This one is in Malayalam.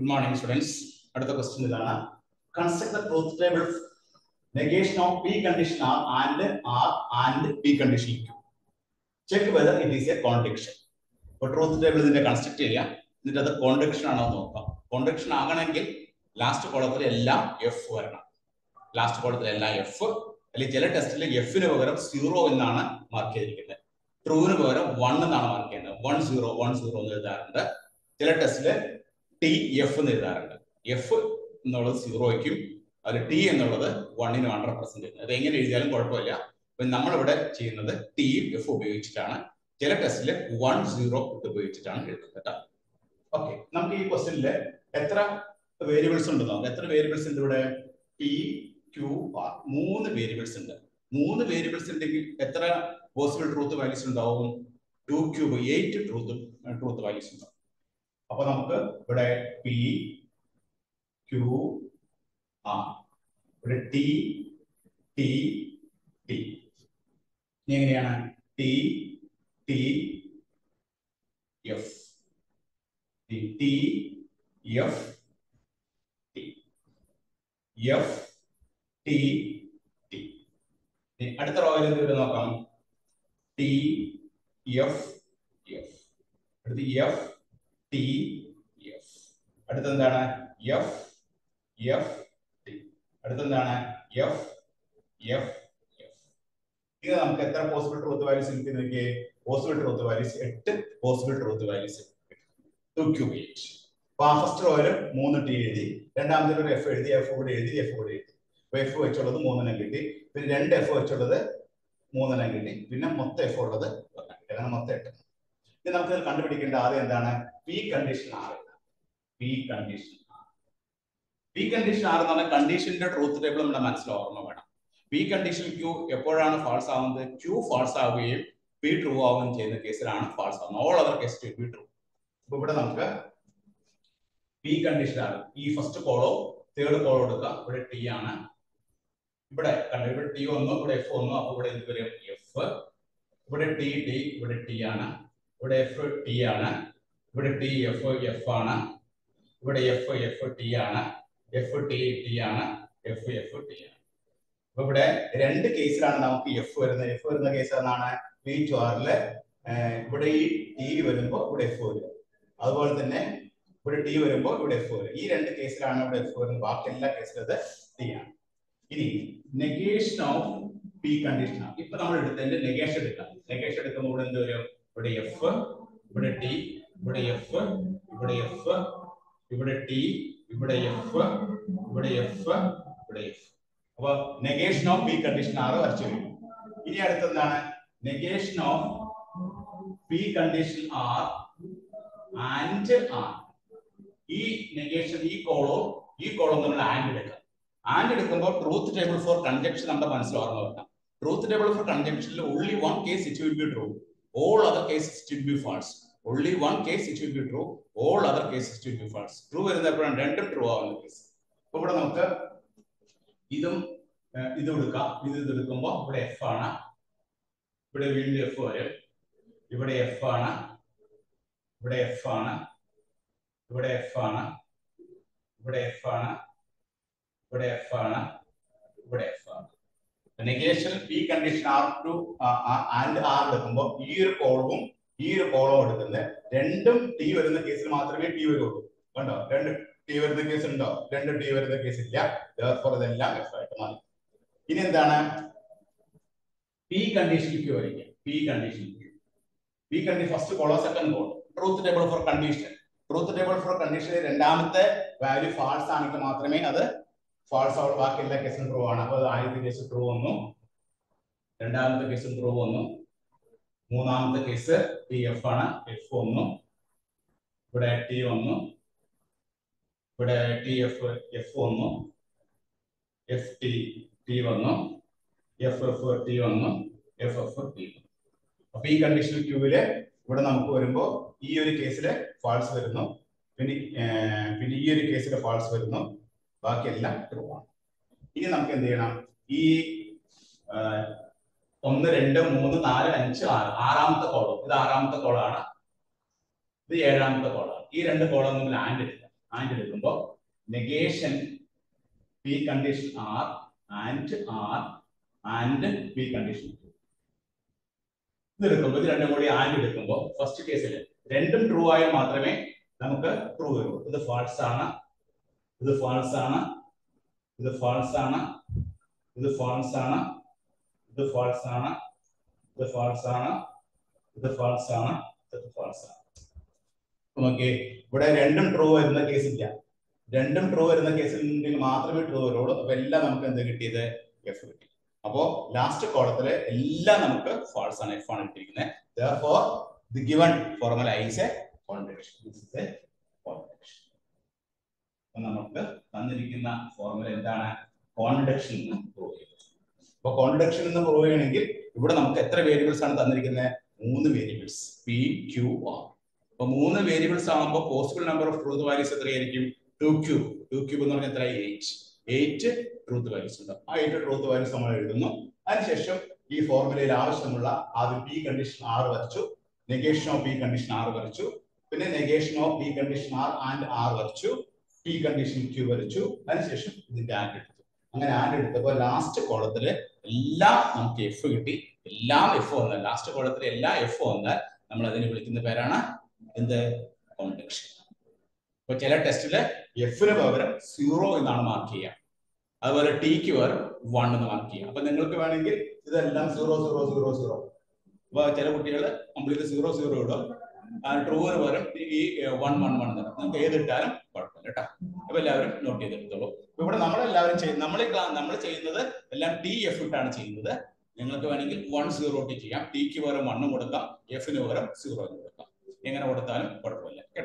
ഗുഡ് മോർണിംഗ് സ്റ്റുഡൻസ് അടുത്ത ക്വസ്റ്റ്യൻ ഇതാണ് construct the truth table negation of P condition R and R and P condition Q check whether it is a contradiction ഇപ്പൊ ട്രൂത്ത് ടേബിൾ ഇതിന്റെ കൺസ്ട്രക്ട് ചെയ്യാം എന്നിട്ട് അത് കോൺട്രഡിക്ഷൻ ആണോ എന്ന് നോക്കാം കോൺട്രഡിക്ഷൻ ആകണമെങ്കിൽ ലാസ്റ്റ് കോളത്തിൽ എല്ലാം എഫ് വരണം ലാസ്റ്റ് കോളത്തിൽ എല്ലാം എഫ് അല്ലെങ്കിൽ ചില ടെസ്റ്റിൽ എഫിന് പകരം സീറോ എന്നാണ് മാർക്ക് ചെയ്തിരിക്കുന്നത് ട്രൂവിന് പകരം വൺ എന്നാണ് മാർക്ക് ചെയ്യുന്നത് വൺ സീറോ വൺ സീറോ എന്ന് എഴുതാറുണ്ട് ചില ടെസ്റ്റില് ടി എഫ് എന്ന് എഴുതാറുണ്ട് എഫ് എന്നുള്ളത് സീറോയ്ക്കും അതിൽ ടി എന്നുള്ളത് വണ്ണിനുമാണ് റെപ്രസെന്റ് ചെയ്യുന്നത് അത് എങ്ങനെ എഴുതിയാലും കുഴപ്പമില്ല അപ്പൊ നമ്മളിവിടെ ചെയ്യുന്നത് ടി എഫ് ഉപയോഗിച്ചിട്ടാണ് ചില ടെസ്റ്റിൽ വൺ സീറോ ഇട്ട് ഉപയോഗിച്ചിട്ടാണ് എഴുതുന്നത് കേട്ടോ ഓക്കെ നമുക്ക് ഈ ക്വസ്റ്റ്യനില് എത്ര വേരിയബിൾസ് ഉണ്ട് നോക്കാം എത്ര വേരിയബിൾസ് ഉണ്ട് ഇവിടെ പി ക്യു ആർ മൂന്ന് വേരിയബിൾസ് ഉണ്ട് മൂന്ന് വേരിയബിൾസ് ഉണ്ടെങ്കിൽ എത്ര പോസിബിൾ ട്രൂത്ത് വാല്യൂസ് ഉണ്ടാവും two cube eight truth truth values ഉണ്ടാവും അപ്പൊ നമുക്ക് ഇവിടെ പി ക്യു ആർ ഇവിടെ ടി ടി ടി ഇനി എങ്ങനെയാണ് T T F T F T F T T അടുത്ത റോയിൽ എന്ത് വരും നോക്കാം ടി എഫ് എഫ് അടുത്ത് എഫ് ടി എഫ് അടുത്ത എന്താണ് എഫ് എഫ് ടി അടുത്ത എന്താണ് എഫ് എഫ് എഫ് ഇത് നമുക്ക് എത്ര പോസിബിൾ ട്രൂത്ത് വാല്യൂസ് എനിക്ക് നോക്കിയേ പോസിബിൾ ട്രൂത്ത് വാല്യൂസ് എട്ട് possible truth values two cube eight അപ്പൊ ആ ഫസ്റ്റ് റോയില് മൂന്ന് ടി എഴുതി രണ്ടാമത്തെ ഒരു എഫ് എഴുതി എഫ് കൂടെ എഴുതി എഫ് കൂടെ എഴുതി അപ്പൊ എഫ് വെച്ചുള്ളത് മൂന്നെണ്ണം കിട്ടി പിന്നെ രണ്ട് എഫ് വെച്ചുള്ളത് മൂന്നെണ്ണം കിട്ടി പിന്നെ മൊത്തം എഫ് ഉള്ളത് ഒരെണ്ണം കിട്ടി അങ്ങനെ മൊത്തം എട്ട് ഇനി നമുക്ക് ഇത് കണ്ടുപിടിക്കേണ്ട ആദ്യം എന്താണ് P condition R P condition R P condition R എന്ന് പറഞ്ഞാൽ കണ്ടീഷന്റെ ട്രൂത്ത് ടേബിൾ നമ്മുടെ മനസ്സിൽ ഓർമ്മ വേണം പി കണ്ടീഷൻ ക്യൂ എപ്പോഴാണ് ഫാൾസ് ആവുന്നത് ക്യൂ ഫാൾസ് ആവുകയും പി ട്രൂ ആവുകയും ചെയ്യുന്ന കേസിലാണ് ഫാൾസ് ആവുന്നത് all other case P true അപ്പൊ ഇവിടെ നമുക്ക് പി കണ്ടീഷൻ ആണ് ഈ ഫസ്റ്റ് കോളോ തേർഡ് കോളോ എടുക്കുക ഇവിടെ ടി ആണ് ഇവിടെ കണ്ടു ഇവിടെ ടി ഒന്നു ഇവിടെ എഫ് ഒന്നു അപ്പൊ ഇവിടെ എന്ത് വരും എഫ് ഇവിടെ ടി ടി ഇവിടെ ടി ആണ് ഇവിടെ എഫ് ടി ആണ് ഇവിടെ ടി എഫ് എഫ് ആണ് ഇവിടെ എഫ് എഫ് ടി ആണ് എഫ് ടി ടി ആണ് എഫ് എഫ് ടി ആണ് അപ്പൊ ഇവിടെ രണ്ട് കേസിലാണ് നമുക്ക് എഫ് വരുന്നത് എഫ് വരുന്ന കേസ് എന്നാണ് പി ടു ആറില് ഇവിടെ ഈ ടി വരുമ്പോ ഇവിടെ എഫ് വരും അതുപോലെ തന്നെ ഇവിടെ ടി വരുമ്പോൾ ഇവിടെ എഫ് വരും ഈ രണ്ട് കേസിലാണ് ഇവിടെ എഫ് വരുന്നത് ബാക്കി എല്ലാ കേസിലും അത് ടി ആണ് ഇനി നെഗേഷൻ ഓഫ് പി കണ്ടീഷൻ ആണ് ഇപ്പൊ നമ്മൾ എടുത്തതിന്റെ നെഗേഷൻ എടുക്കാം നെഗേഷൻ എടുക്കുമ്പോൾ ഇവിടെ എന്ത് വരും ഇവിടെ എഫ് ഇവിടെ ടി ഇവിടെ എഫ് ഇവിടെ എഫ് ഇവിടെ ടി ഇവിടെ എഫ് ഇവിടെ എഫ് ഇവിടെ എഫ് അപ്പൊ നെഗേഷൻ ഓഫ് പി കണ്ടീഷൻ ആറ് വരച്ചു കഴിഞ്ഞു ഇനി അടുത്തെന്താണ് negation of P condition R and R ഈ നെഗേഷൻ ഈ കോളോ ഈ കോളോ നമ്മൾ ആൻഡ് എടുക്കാം ആൻഡ് എടുക്കുമ്പോൾ ട്രൂത്ത് ടേബിൾ ഫോർ കൺജക്ഷൻ നമ്മുടെ മനസ്സിൽ ഓർമ്മ വെക്കാം ട്രൂത്ത് ടേബിൾ ഫോർ കൺജക്ഷനിൽ only one case it will be true all other cases it will be false only one case it will be true all other cases it will be false true വരുന്നപ്പോഴാണ് രണ്ടും ട്രൂ ആവുന്ന കേസ് അപ്പൊ ഇവിടെ നമുക്ക് ഇതും ഇത് എടുക്കാം ഇത് ഇത് എടുക്കുമ്പോൾ ഇവിടെ എഫ് ആണ് ഇവിടെ വീണ്ടും എഫ് വരും ഇവിടെ എഫ് ആണ് ഇവിടെ എഫ് ആണ് ഇവിടെ എഫ് ആണ് ഇവിടെ എഫ് ആണ് ഇവിടെ എഫ് ആണ് ഇവിടെ എഫ് ആണ് negation P condition R to and R എടുക്കുമ്പോൾ ഈ ഒരു കോളവും ഈ ഒരു കോളവും എടുക്കുന്നത് രണ്ടും ടി വരുന്ന കേസിൽ മാത്രമേ ടി വരുള്ളൂ കണ്ടോ രണ്ട് ടി വരുന്ന കേസ് ഉണ്ടോ രണ്ട് ടി വരുന്ന കേസ് ഇല്ല ഇതെല്ലാം എഫ് ആയിട്ട് മാറി ഇനി എന്താണ് പി കണ്ടീഷൻ ക്യൂ വരയ്ക്കുക P condition Q P condition first കോളോ സെക്കൻഡ് കോൾ truth table for condition truth table for കണ്ടീഷനിൽ രണ്ടാമത്തെ വാല്യൂ ഫാൾസ് ആണെങ്കിൽ മാത്രമേ അത് ഫാൾസ് ആവുള്ളൂ ബാക്കി എല്ലാ കേസും ട്രൂ ആണ് അപ്പോൾ ആദ്യത്തെ കേസ് ട്രൂ വന്നു രണ്ടാമത്തെ കേസും ട്രൂ വന്നു മൂന്നാമത്തെ കേസ് ടി എഫ് ആണ് എഫ് വന്നു ഇവിടെ ടി വന്നു ഇവിടെ ടി എഫ് എഫ് വന്നു എഫ് ടി ടി വന്നു എഫ് എഫ് ടി വന്നു എഫ് എഫ് ടി വന്നു അപ്പൊ ഈ കണ്ടീഷൻ ക്യൂവില് ഇവിടെ നമുക്ക് വരുമ്പോ ഈ ഒരു കേസില് ഫാൾസ് വരുന്നു പിന്നെ പിന്നെ ഈ ഒരു കേസിൽ ഫാൾസ് വരുന്നു ബാക്കിയെല്ലാം ട്രൂ ആണ് ഇനി നമുക്ക് എന്ത് ചെയ്യണം ഈ ഒന്ന് രണ്ട് മൂന്ന് നാല് അഞ്ച് ആറ് ആറാമത്തെ കോളം ഇത് ആറാമത്തെ കോളാണ് ഇത് ഏഴാമത്തെ കോളാണ് ഈ രണ്ട് കോളം തമ്മിൽ ആൻഡ് എടുക്കുക ആൻഡ് എടുക്കുമ്പോൾ negation P condition R and R and P condition ഇത് എടുക്കുമ്പോൾ ഇത് രണ്ടും കൂടി ആൻഡ് എടുക്കുമ്പോൾ ഫസ്റ്റ് കേസിൽ രണ്ടും ട്രൂ ആയാൽ മാത്രമേ നമുക്ക് ട്രൂ വരൂ ഇത് ഫാൾസ് ആണ് ഇത് ഫാൾസ് ആണ് ഇത് ഫാൾസ് ആണ് ഇത് ഫാൾസ് ആണ് ഇത് ഫാൾസ് ആണ് ഇത് ഫാൾസ് ആണ് ഇത് ഫാൾസ് ആണ് ഇത് ഫാൾസ് ആണ് ഓക്കെ ഇവിടെ രണ്ടും ട്രൂ വരുന്ന കേസ് ഇല്ല രണ്ടും ട്രൂ വരുന്ന കേസിൽ മാത്രമേ ട്രൂ വരുള്ളൂ അപ്പൊ എല്ലാം നമുക്ക് എന്ത് കിട്ടിയത് എഫ് കിട്ടി അപ്പോ ലാസ്റ്റ് കോളത്തില് എല്ലാം നമുക്ക് ഫാൾസ് ആണ് എഫ് ആണ് കിട്ടിയിരിക്കുന്നത് therefore the given formula is a contradiction this is a contradiction അപ്പൊ നമുക്ക് തന്നിരിക്കുന്ന ഫോർമുല എന്താണ് കോൺഡക്ഷൻ എന്ന് പ്രൂവ് ചെയ്യുന്നത് അപ്പൊ കോൺഡക്ഷൻ എന്ന് പ്രൂവ് ചെയ്യണമെങ്കിൽ ഇവിടെ നമുക്ക് എത്ര വേരിയബിൾസ് ആണ് തന്നിരിക്കുന്നത് മൂന്ന് വേരിയബിൾസ് പി ക്യൂ ആർ അപ്പൊ മൂന്ന് വേരിയബിൾസ് ആകുമ്പോൾ possible number of truth values എത്രയായിരിക്കും ടു ക്യൂബ് ടു ക്യൂബ് എന്ന് പറഞ്ഞാൽ എത്ര എയ്റ്റ് എയ്റ്റ് ട്രൂത്ത് വാല്യൂസ് ഉണ്ട് ആ എയ്റ്റ് ട്രൂത്ത് വാല്യൂസ് നമ്മൾ എഴുതുന്നു അതിനുശേഷം ഈ ഫോർമുലയിൽ ആവശ്യമുള്ള ആദ്യം പി കണ്ടീഷൻ ആറ് വരച്ചു നെഗേഷൻ ഓഫ് പി കണ്ടീഷൻ ആറ് വരച്ചു പിന്നെ negation of P condition R and R വരച്ചു പി കണ്ടീഷൻ ക്യൂ വരച്ചു അതിനുശേഷം ഇതിന്റെ ആൻഡ് എടുത്തു അങ്ങനെ ആൻഡ് എടുത്തപ്പോൾ ലാസ്റ്റ് കോളത്തില് എല്ലാം നമുക്ക് എഫ് കിട്ടി എല്ലാം എഫ് വന്നാൽ ലാസ്റ്റ് കോളത്തിൽ എല്ലാ എഫ് വന്നാൽ നമ്മൾ അതിനെ വിളിക്കുന്ന പേരാണ് എന്ത് കോണ്ടക്ഷൻ ഇപ്പൊ ചില ടെസ്റ്റില് എഫിന് പകരം സീറോ എന്നാണ് മാർക്ക് ചെയ്യുക അതുപോലെ ടിക്ക് പകരം വൺ എന്ന് മാർക്ക് ചെയ്യുക അപ്പൊ നിങ്ങൾക്ക് വേണമെങ്കിൽ ഇതെല്ലാം സീറോ സീറോ സീറോ സീറോ അപ്പൊ ചില കുട്ടികൾ കംപ്ലീറ്റ് സീറോ സീറോ ഇടും ട്രൂവിന് പകരം ഈ വൺ വൺ വൺ തരാം നിങ്ങൾക്ക് ഏത് ഇട്ടാലും കുഴപ്പമില്ല കേട്ടോ അപ്പൊ എല്ലാവരും നോട്ട് ചെയ്തെടുത്തോളൂ ഇപ്പൊ ഇവിടെ നമ്മളെല്ലാവരും ചെയ്യുന്നത് നമ്മൾ നമ്മൾ ചെയ്യുന്നത് എല്ലാം ടി എഫ് ഇട്ടാണ് ചെയ്യുന്നത് നിങ്ങൾക്ക് വേണമെങ്കിൽ വൺ സീറോ ടി ചെയ്യാം ടിക്ക് പകരം വണ്ണും കൊടുക്കാം എഫിന് പകരം സീറോ കൊടുക്കാം എങ്ങനെ കൊടുത്താലും കുഴപ്പമില്ല കേട്ടോ